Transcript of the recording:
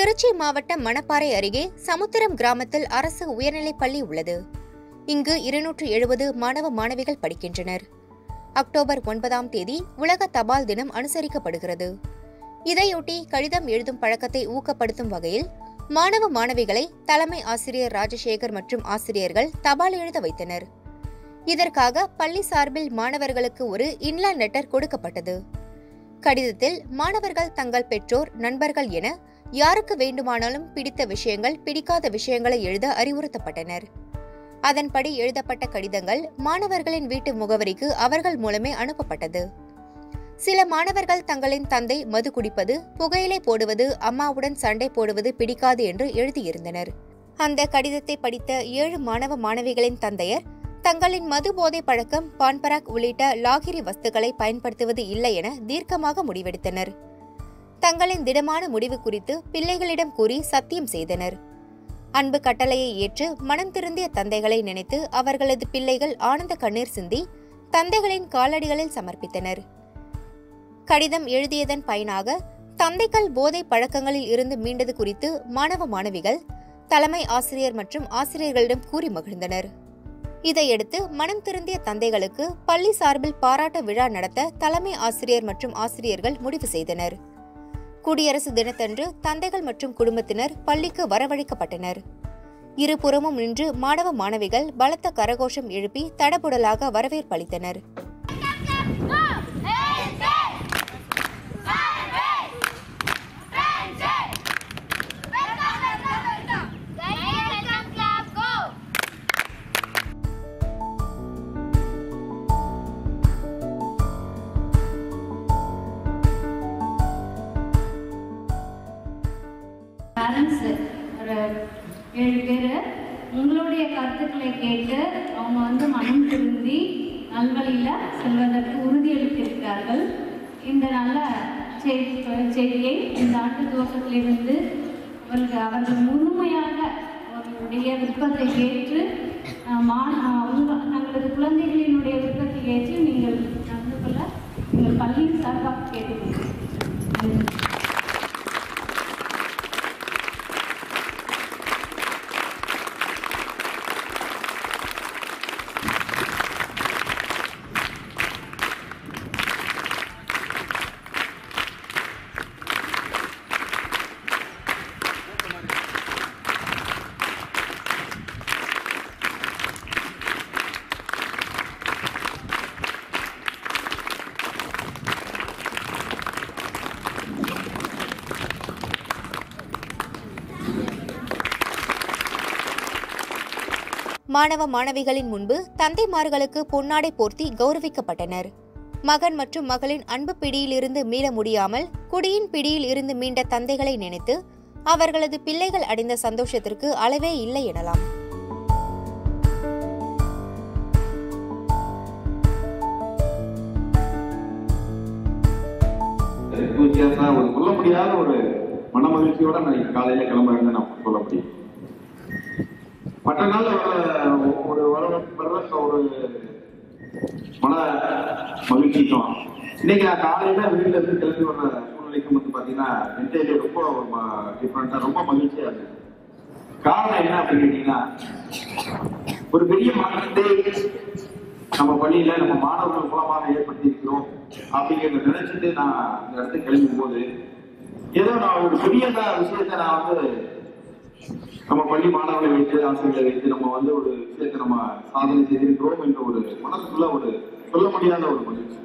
திருச்சி மாவட்டம் மணப்பாறை அருகே சமுத்திரம் கிராமத்தில் அரசு உயர்நிலைப் பள்ளி உள்ளது இங்கு இருநூற்று எழுபது மாணவ மாணவிகள் படிக்கின்றனர் அக்டோபர் ஒன்பதாம் தேதி உலக தபால் தினம் அனுசரிக்கப்படுகிறது இதையொட்டி கடிதம் எழுதும் பழக்கத்தை ஊக்கப்படுத்தும் வகையில் மாணவ மாணவிகளை தலைமை ஆசிரியர் ராஜசேகர் மற்றும் ஆசிரியர்கள் தபால் எழுத வைத்தனர் இதற்காக பள்ளி சார்பில் மாணவர்களுக்கு ஒரு இன்லாண்ட் லெட்டர் கொடுக்கப்பட்டது கடிதத்தில் மாணவர்கள் தங்கள் பெற்றோர் நண்பர்கள் என யாருக்கு வேண்டுமானாலும் பிடித்த விஷயங்கள் பிடிக்காத விஷயங்களை எழுத அறிவுறுத்தப்பட்டனர் அதன்படி எழுதப்பட்ட கடிதங்கள் மாணவர்களின் வீட்டு முகவரிக்கு அவர்கள் மூலமே அனுப்பப்பட்டது சில மாணவர்கள் தங்களின் தந்தை மது குடிப்பது புகையிலை போடுவது அம்மாவுடன் சண்டை போடுவது பிடிக்காது என்று எழுதியிருந்தனர் அந்த கடிதத்தை படித்த ஏழு மாணவ மாணவிகளின் தந்தையர் தங்களின் மது போதை பழக்கம் பான்பராக் உள்ளிட்ட லாகிரி வஸ்துக்களை பயன்படுத்துவது இல்லை என தீர்க்கமாக முடிவெடுத்தனர் தங்களின் திடமான முடிவு குறித்து பிள்ளைகளிடம் கூறி சத்தியம் செய்தனர் அன்பு கட்டளையை ஏற்று மனம் திருந்திய தந்தைகளை நினைத்து அவர்களது பிள்ளைகள் ஆனந்த கண்ணீர் சிந்தி தந்தைகளின் காலடிகளில் சமர்ப்பித்தனர் கடிதம் எழுதியதன் பயனாக தந்தைகள் போதை பழக்கங்களில் இருந்து மீண்டது குறித்து மாணவ மாணவிகள் தலைமை ஆசிரியர் மற்றும் ஆசிரியர்களிடம் கூறி மகிழ்ந்தனர் இதையடுத்து மனம் திருந்திய தந்தைகளுக்கு பள்ளி சார்பில் பாராட்டு விழா நடத்த தலைமை ஆசிரியர் மற்றும் ஆசிரியர்கள் முடிவு செய்தனர் குடியரசு தினத்தன்று தந்தைகள் மற்றும் குடும்பத்தினர் பள்ளிக்கு வரவழைக்கப்பட்டனர் இருபுறமும் நின்று மாணவ மாணவிகள் பலத்த கரகோஷம் எழுப்பி தடபுடலாக வரவேற்பளித்தனர் பேரண்ட்ஸு ஒரு ஏழு பேர் உங்களுடைய கருத்துக்களை கேட்டு அவங்க வந்து மனம் திருந்தி நல்வழியில் செல்வதற்கு உறுதியளித்திருக்கிறார்கள் இந்த நல்ல செய்தி செய்தியை இந்த ஆண்டு துவக்கத்திலிருந்து அவர்கள் அவர்கள் முழுமையாக அவர்களுடைய விருப்பத்தை ஏற்று அஹ், மா அஹ், உங்க தங்களது குழந்தைகளினுடைய விருப்பத்தை ஏற்று நீங்கள் நடந்து கொள்ள எங்கள் பள்ளியின் சார்பாக கேட்டுக்கொள்கிறேன் நன்றி. மாணவ மாணவிகளின் முன்பு தந்தைமார்களுக்கு பொன்னாடை போர்த்தி கௌரவிக்கப்பட்டனர் மகன் மற்றும் மகளின் அன்பு பிடியிலிருந்து மீள முடியாமல் குடியின் பிடியில் இருந்து மீண்ட தந்தைகளை நினைத்து அவர்களது பிள்ளைகள் அடைந்த சந்தோஷத்திற்கு அளவே இல்லை எனலாம் வித்தியாசமா ஒரு சொல்ல முடியாத ஒரு மன மகிழ்ச்சியோட நான் இன்னைக்கு காலையில கிளம்புறேன்னு நான் சொல்ல முடியும் மற்ற நாள்ல வர ஒரு வர வர ஒரு மன மகிழ்ச்சிக்கும் இன்னைக்கு நான் காலையில வீட்டுல இருந்து கிளம்பி வர சூழ்நிலைக்கும் வந்து பாத்தீங்கன்னா மென்டலி ரொம்ப ஒரு டிஃப்ரெண்டா ரொம்ப மகிழ்ச்சியா இருக்கு காரணம் என்ன அப்படின்னு கேட்டீங்கன்னா ஒரு பெரிய மாற்றத்தை நம்ம பள்ளியில நம்ம மாணவர்கள் மூலமாக ஏற்படுத்தி இருக்கிறோம் அப்படிங்கிறத நினைச்சிட்டு நான் இந்த இடத்துக்கு கிளம்பும் போது ஏதோ நான் ஒரு பெரிய விஷயத்தை நான் வந்து நம்ம பள்ளி மாணவர்களை வைத்து ஆசிரியர்களை வைத்து நம்ம வந்து ஒரு விஷயத்தை நம்ம சாதனை செய்திருக்கிறோம் என்ற ஒரு மனசுக்குள்ள ஒரு சொல்ல முடியாத ஒரு மகிழ்ச்சி